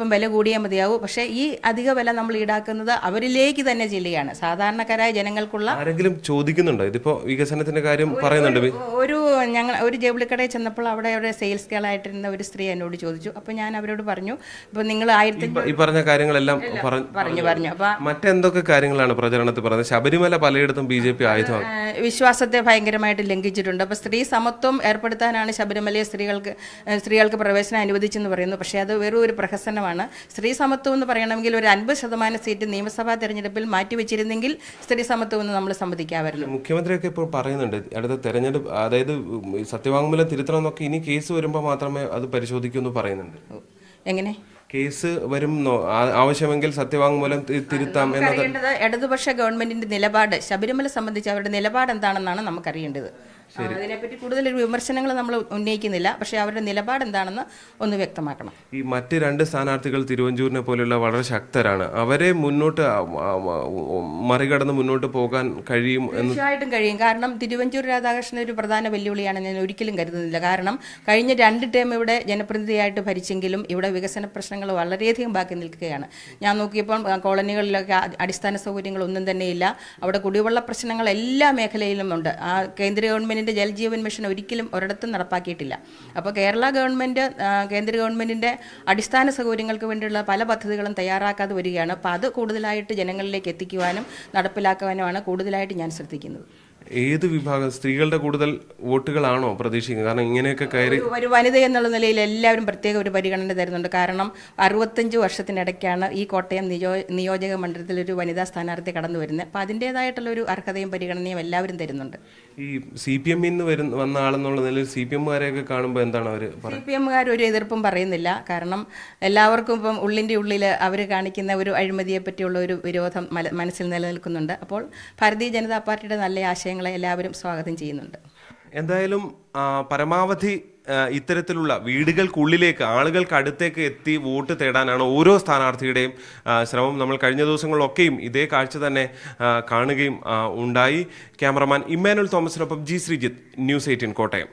കൂടിയേ മതിയാവൂ പക്ഷേ ഈ അധിക വില നമ്മൾ ഈടാക്കുന്നത് അവരിലേക്ക് തന്നെ ചെല്ലുകയാണ് സാധാരണക്കാരായ ജനങ്ങൾക്കുള്ള ആരെങ്കിലും ചോദിക്കുന്നുണ്ടോ ഇതിപ്പോ വികസനത്തിന്റെ കാര്യം പറയുന്നുണ്ട് വി- ഒരു ഞങ്ങൾ ഒരു ജൗളിക്കടയിൽ ചെന്നപ്പോൾ അവിടെ അവിടെ സെയിൽസ് ഗേളായിട്ടിരുന്ന ഒരു സ്ത്രീ എന്നോട് ചോദിച്ചു അപ്പോൾ ഞാൻ അവരോട് പറഞ്ഞു ഇപ്പോൾ നിങ്ങൾ ആയിരത്തി ഈ പറഞ്ഞ കാര്യങ്ങളെല്ലാം പറ- പറഞ്ഞു പറഞ്ഞു അപ്പോൾ മറ്റെന്തൊക്കെ കാര്യങ്ങളാണ് പ്രചരണത്തിൽ പറഞ്ഞത് ശബരിമല പലയിടത്തും ബി ജെ പി ആയുധമാക്കി ഏഹ് വിശ്വാസത്തെ ഭയങ്കരമായിട്ട് ലംഘിച്ചിട്ടുണ്ട് അപ്പോൾ സ്ത്രീ സമത്വം ഏർപ്പെടുത്താനാണ് ശബരിമലയെ സ്ത്രീകൾക്ക് ഏഹ് സ്ത്രീകൾക്ക് പ്രവേശനം അനുവദിച്ചെന്ന് പറയുന്നു പക്ഷേ അത് വെറും ഒരു പ്രഹസനമാണ് സ്ത്രീ സമത്വം എന്ന് പറയണമെങ്കിൽ ഒരു അൻപത് ശതമാനം സീറ്റ് നിയമസഭാ തെരഞ്ഞെടുപ്പിൽ മാറ്റിവെച്ചിരുന്നെങ്കിൽ സ്ത്രീ സമത്വം എന്ന് നമ്മൾ സമ്മതിക്കാമായിരുന്നു മുഖ്യമന്ത്രിയൊക്കെ ഇപ്പോൾ പറയുന്നുണ്ട് അടുത്ത തെരഞ്ഞെടുപ്പ് അതായത് ഉം, ഈ സത്യവാങ്മൂലം തിരുത്തണം എന്നൊക്കെ ഇനി കേസ് വരുമ്പോൾ മാത്രമേ അത് പരിശോധിക്കൂ എന്ന് പറയുന്നുണ്ട് എങ്ങനെ കേസ് വരും നോ- ആ- ആവശ്യമെങ്കിൽ സത്യവാങ്മൂലം തി- തിരുത്താം എന്നത് അറിയേണ്ടത് ഇടതുപക്ഷ ഗവൺമെന്റിന്റെ നിലപാട് ശബരിമല സംബന്ധിച്ച് അവരുടെ നിലപാട് എന്താണെന്നാണ് നമുക്കറിയേണ്ടത് ആ, അതിനെപ്പറ്റി കൂടുതൽ ഒരു വിമർശനങ്ങൾ നമ്മൾ ഉന്നയിക്കുന്നില്ല പക്ഷേ അവരുടെ നിലപാട് എന്താണെന്ന് ഒന്ന് വ്യക്തമാക്കണം ഈ മറ്റ് രണ്ട് സ്ഥാനാർത്ഥികൾ തിരുവഞ്ചൂരിനെ പോലെയുള്ള വളരെ ശക്തരാണ് അവരെ മുന്നോട്ട് ആ- ആ- ആ- മറികടന്ന് മുന്നോട്ട് പോകാൻ കഴിയും എന്ന് തീർച്ചയായിട്ടും കഴിയും കാരണം തിരുവഞ്ചൂർ രാധാകൃഷ്ണൻ ഒരു പ്രധാന വെല്ലുവിളിയാണ് ഞാൻ ഒരിക്കലും കരുതുന്നില്ല കാരണം കഴിഞ്ഞ രണ്ട് ടേം ഇവിടെ ജനപ്രതിനിധിയായിട്ട് ഭരിച്ചെങ്കിലും ഇവിടെ വികസന പ്രശ്നങ്ങൾ വളരെയധികം ബാക്കി നിൽക്കുകയാണ് ഞാൻ നോക്കിയപ്പോൾ ആ, കോളനികളിലൊക്കെ ആ- അടിസ്ഥാന സൗകര്യങ്ങളൊന്നും തന്നെയില്ല അവിടെ കുടിവെള്ള പ്രശ്നങ്ങൾ എല്ലാ മേഖലയിലും ഉണ്ട് ആ കേന്ദ്ര ഗവൺമെന്റിന്റെ ജൽജീവൻ മിഷൻ ഒരിക്കലും ഒരിടത്തും നടപ്പാക്കിയിട്ടില്ല അപ്പോൾ കേരള ഗവൺമെന്റ് ആ, കേന്ദ്ര ഗവൺമെന്റിന്റെ അടിസ്ഥാന സൗകര്യങ്ങൾക്ക് വേണ്ടിയുള്ള പല പദ്ധതികളും തയ്യാറാക്കാതെ വരികയാണ് അപ്പോൾ അത് കൂടുതലായിട്ട് ജനങ്ങളിലേക്ക് എത്തിക്കുവാനും നടപ്പിലാക്കുവാനുമാണ് കൂടുതലായിട്ട് ഞാൻ ശ്രദ്ധിക്കുന്നത് ഏത് വിഭാഗം സ്ത്രീകളുടെ കൂടുതൽ വോട്ടുകളാണോ പ്രതീക്ഷിക്കുന്നത് കാരണം ഇങ്ങനെയൊക്കെ കയറി ഒരു- ഒരു വനിത എന്നുള്ള നിലയിൽ എല്ലാവരും പ്രത്യേക ഒരു പരിഗണന തരുന്നുണ്ട് കാരണം അറുപത്തഞ്ച് വർഷത്തിനിടയ്ക്കാണ് ഈ കോട്ടയം നിയോ നിയോജക മണ്ഡലത്തിൽ ഒരു വനിതാ സ്ഥാനാർത്ഥി കടന്നു വരുന്നത് അപ്പോൾ അതിൻ്റേതായിട്ടുള്ള ഒരു അർഹതയും പരിഗണനയും എല്ലാവരും തരുന്നുണ്ട് ഈ സി പി എമ്മിൽ നിന്ന് വരുന്ന വന്ന ആളെന്നുള്ള നിലയിൽ സി പി എമ്മുകാരെയൊക്കെ കാണുമ്പോൾ എന്താണ് അവർ സി പറയുന്നത് പി എമ്മുകാർ ഒരു എതിർപ്പും പറയുന്നില്ല കാരണം എല്ലാവർക്കും ഇപ്പം ഉള്ളിൻ്റെ ഉള്ളിൽ അവർ കാണിക്കുന്ന ഒരു അഴിമതിയെ പറ്റിയുള്ള ഒരു വിരോധം മല- മനസ്സിൽ നിലനിൽക്കുന്നുണ്ട് അപ്പോൾ ഭാരതീയ ജനതാ പാർട്ടിയുടെ നല്ല ആശയങ്ങളെ എല്ലാവരും സ്വാഗതം ചെയ്യുന്നുണ്ട് എന്തായാലും ആ, പരമാവധി ആ, ഇത്തരത്തിലുള്ള വീടുകൾക്കുള്ളിലേക്ക് ആളുകൾക്ക് അടുത്തേക്ക് എത്തി വോട്ട് തേടാനാണ് ഓരോ സ്ഥാനാർത്ഥിയുടെയും ആ, ശ്രമം നമ്മൾ കഴിഞ്ഞ ദിവസങ്ങളിലൊക്കെയും ഇതേ കാഴ്ച തന്നെ ആ, കാണുകയും ആ, ഉണ്ടായി ക്യാമറമാൻ ഇമ്മാനുൽ തോമസിനൊപ്പം G Sreejith news eighteen Kottayam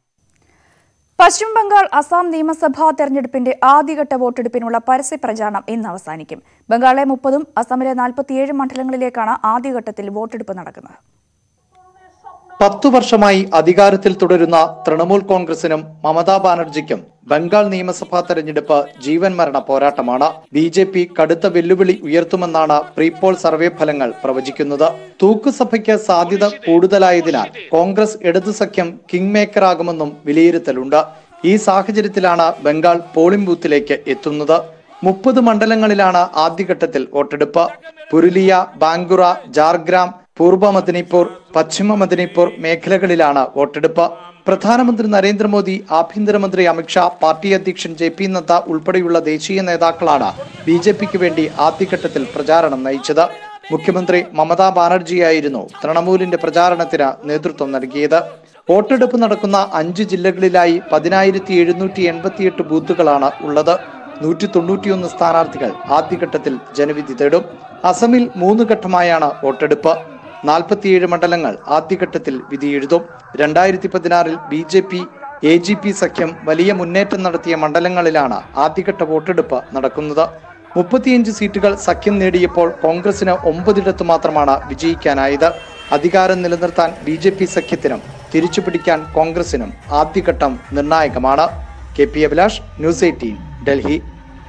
Paschima Bangal Assam നിയമസഭാ തെരഞ്ഞെടുപ്പിന്റെ ആദ്യഘട്ട വോട്ടെടുപ്പിനുള്ള പരസ്യ പ്രചാരണം ഇന്ന് അവസാനിക്കും ബംഗാളിലെ മുപ്പതും അസമിലെ നാൽപ്പത്തിയേഴ് മണ്ഡലങ്ങളിലേക്കാണ് ആദ്യഘട്ടത്തിൽ വോട്ടെടുപ്പ് നടക്കുന്നത് പത്തു വർഷമായി അധികാരത്തിൽ തുടരുന്ന തൃണമൂൽ കോൺഗ്രസിനും മമതാ ബാനർജിക്കും ബംഗാൾ നിയമസഭാ തെരഞ്ഞെടുപ്പ് ജീവൻ മരണ പോരാട്ടമാണ് ബി ജെ പി കടുത്ത വെല്ലുവിളി ഉയർത്തുമെന്നാണ് പ്രീപോൾ സർവേ ഫലങ്ങൾ പ്രവചിക്കുന്നത് തൂക്കുസഭയ്ക്ക് സാധ്യത കൂടുതലായതിനാൽ കോൺഗ്രസ് ഇടതു സഖ്യം കിങ് മേക്കറാകുമെന്നും വിലയിരുത്തലുണ്ട് ഈ സാഹചര്യത്തിലാണ് ബംഗാൾ പോളിംഗ് ബൂത്തിലേക്ക് എത്തുന്നത് മുപ്പത് മണ്ഡലങ്ങളിലാണ് ആദ്യഘട്ടത്തിൽ വോട്ടെടുപ്പ് പുരുലിയ ബാങ്കുറ ജാർഗ്രാം പൂർവ്വ മദിനിപ്പൂർ പശ്ചിമ മദിനിപ്പൂർ മേഖലകളിലാണ് വോട്ടെടുപ്പ് പ്രധാനമന്ത്രി നരേന്ദ്രമോദി ആഭ്യന്തരമന്ത്രി അമിത്ഷാ പാർട്ടി അധ്യക്ഷൻ ജെ പി നദ്ദ ഉൾപ്പെടെയുള്ള ദേശീയ നേതാക്കളാണ് ബി ജെ പിക്ക് വേണ്ടി ആദ്യഘട്ടത്തിൽ പ്രചാരണം നയിച്ചത് മുഖ്യമന്ത്രി മമതാ ബാനർജിയായിരുന്നു തൃണമൂലിന്റെ പ്രചാരണത്തിന് നേതൃത്വം നൽകിയത് വോട്ടെടുപ്പ് നടക്കുന്ന അഞ്ച് ജില്ലകളിലായി പതിനായിരത്തി എഴുന്നൂറ്റി എൺപത്തിയെട്ട് ബൂത്തുകളാണ് ഉള്ളത് നൂറ്റി തൊണ്ണൂറ്റിയൊന്ന് സ്ഥാനാർത്ഥികൾ ആദ്യഘട്ടത്തിൽ ജനവിധി തേടും അസമിൽ മൂന്ന് ഘട്ടമായാണ് വോട്ടെടുപ്പ് നാൽപ്പത്തിയേഴ് മണ്ഡലങ്ങൾ ആദ്യഘട്ടത്തിൽ വിധിയെഴുതും രണ്ടായിരത്തി പതിനാറിൽ B J P A G P സഖ്യം വലിയ മുന്നേറ്റം നടത്തിയ മണ്ഡലങ്ങളിലാണ് ആദ്യഘട്ട വോട്ടെടുപ്പ് നടക്കുന്നത് മുപ്പത്തിയഞ്ച് സീറ്റുകൾ സഖ്യം നേടിയപ്പോൾ കോൺഗ്രസിന് ഒമ്പതിടത്ത് മാത്രമാണ് വിജയിക്കാനായത് അധികാരം നിലനിർത്താൻ ബി ജെ പി സഖ്യത്തിനും തിരിച്ചുപിടിക്കാൻ കോൺഗ്രസിനും ആദ്യഘട്ടം നിർണായകമാണ് K P Abhilash news eighteen Delhi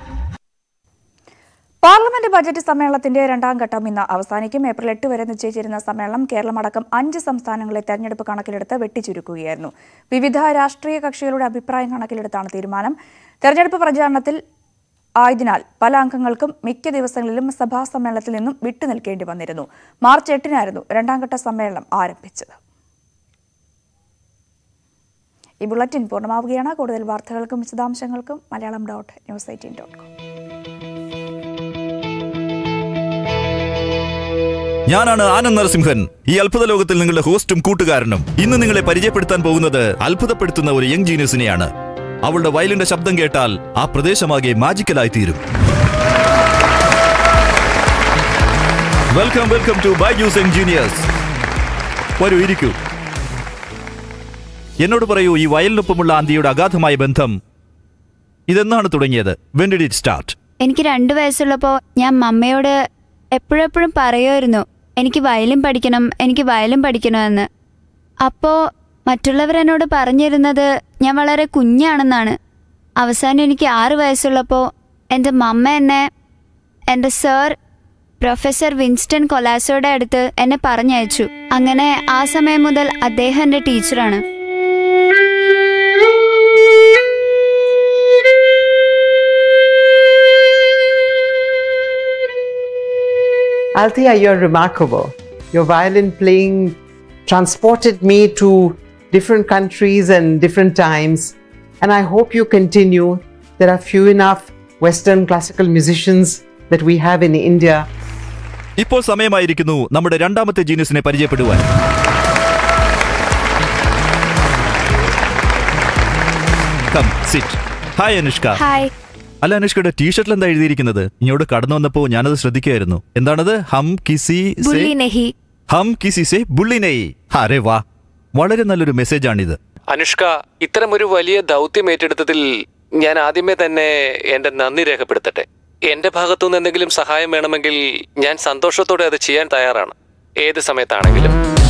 parliament budget സമ്മേളനത്തിന്റെ രണ്ടാം ഘട്ടം ഇന്ന് അവസാനിക്കും ഏപ്രിൽ എട്ട് വരെ നിശ്ചയിച്ചിരുന്ന സമ്മേളനം കേരളമടക്കം അഞ്ച് സംസ്ഥാനങ്ങളെ തെരഞ്ഞെടുപ്പ് കണക്കിലെടുത്ത് വെട്ടിച്ചുരുക്കുകയായിരുന്നു വിവിധ രാഷ്ട്രീയ കക്ഷികളുടെ അഭിപ്രായം കണക്കിലെടുത്താണ് തീരുമാനം തെരഞ്ഞെടുപ്പ് പ്രചാരണത്തിൽ ആയതിനാൽ പല അംഗങ്ങൾക്കും മിക്ക ദിവസങ്ങളിലും സഭാ സമ്മേളനത്തിൽ നിന്നും വിട്ടുനിൽക്കേണ്ടി വന്നിരുന്നു മാർച്ച് എട്ടിനായിരുന്നു രണ്ടാം ഘട്ട സമ്മേളനം ആരംഭിച്ചത് ഈ ബുള്ളറ്റിൻ പൂർണ്ണമാവുകയാണ് കൂടുതൽ വാർത്തകൾക്കും വിശദാംശങ്ങൾക്കും Malayalam dot news eighteen dot com ഞാനാണ് ആനന്ദ് നരസിംഹൻ ഈ അത്ഭുത ലോകത്തിൽ നിങ്ങളുടെ ഹോസ്റ്റും കൂട്ടുകാരനും ഇന്ന് നിങ്ങളെ പരിചയപ്പെടുത്താൻ പോകുന്നത് അത്ഭുതപ്പെടുത്തുന്ന ഒരു യങ് ജീനിയസിനെയാണ് അവളുടെ വയലിന്റെ ശബ്ദം കേട്ടാൽ ആ പ്രദേശമാകെ മാജിക്കലായി തീരും welcome welcome to Byju's engineers വരൂ ഇരിക്കൂ എന്നോട് പറയൂ ഈ വയലിനൊപ്പമുള്ള ആന്തിയുടെ അഗാധമായ ബന്ധം ഇതെന്നാണ് തുടങ്ങിയത് വെൻ ഡിഡ് ഇറ്റ് സ്റ്റാർട്ട് എനിക്ക് രണ്ട് വയസ്സുള്ളപ്പോൾ ഞാൻ മമ്മയോട് എപ്പോഴെപ്പോഴും പറയുമായിരുന്നു എനിക്ക് വയലിൻ പഠിക്കണം എനിക്ക് വയലിൻ പഠിക്കണമെന്ന് അപ്പോൾ മറ്റുള്ളവരെന്നോട് പറഞ്ഞിരുന്നത് ഞാൻ വളരെ കുഞ്ഞാണെന്നാണ് അവസാനം എനിക്ക് ആറ് വയസ്സുള്ളപ്പോൾ എൻ്റെ മമ്മ എന്നെ എൻ്റെ സർ പ്രൊഫസർ വിൻസ്റ്റൺ കൊലാസോയുടെ അടുത്ത് എന്നെ പറഞ്ഞയച്ചു അങ്ങനെ ആ സമയം മുതൽ അദ്ദേഹം എൻ്റെ ടീച്ചറാണ് Althea, you're remarkable. Your violin playing transported me to different countries and different times, and I hope you continue. There are few enough Western classical musicians that we have in India. ഇപ്പോൾ സമയമായിരിക്കുന്നു നമ്മുടെ രണ്ടാമത്തെ ജീനിയസിനെ പരിചയപ്പെടുവാൻ come sit hi Anushka hi അല്ല അനുഷ്കയുടെ ടീഷർട്ടിൽ എന്താ എഴുതിയിരിക്കുന്നത് ഇങ്ങോട്ട് കടന്നു വന്നപ്പോ ഞാനത് ശ്രദ്ധിക്കുകയായിരുന്നു എന്താണത് ഹം കിസി സേ- ബുള്ളി നെഹി ഹം കിസി സേ ബുള്ളി നെയ് അരെ വാ വളരെ നല്ലൊരു മെസ്സേജാണിത് അനുഷ്ക ഇത്തരമൊരു വലിയ ദൗത്യം ഏറ്റെടുത്തതിൽ ഞാൻ ആദ്യമേ തന്നെ എന്റെ നന്ദി രേഖപ്പെടുത്തട്ടെ എന്റെ ഭാഗത്തുനിന്ന് എന്തെങ്കിലും സഹായം വേണമെങ്കിൽ ഞാൻ സന്തോഷത്തോടെ അത് ചെയ്യാൻ തയ്യാറാണ് ഏത് സമയത്താണെങ്കിലും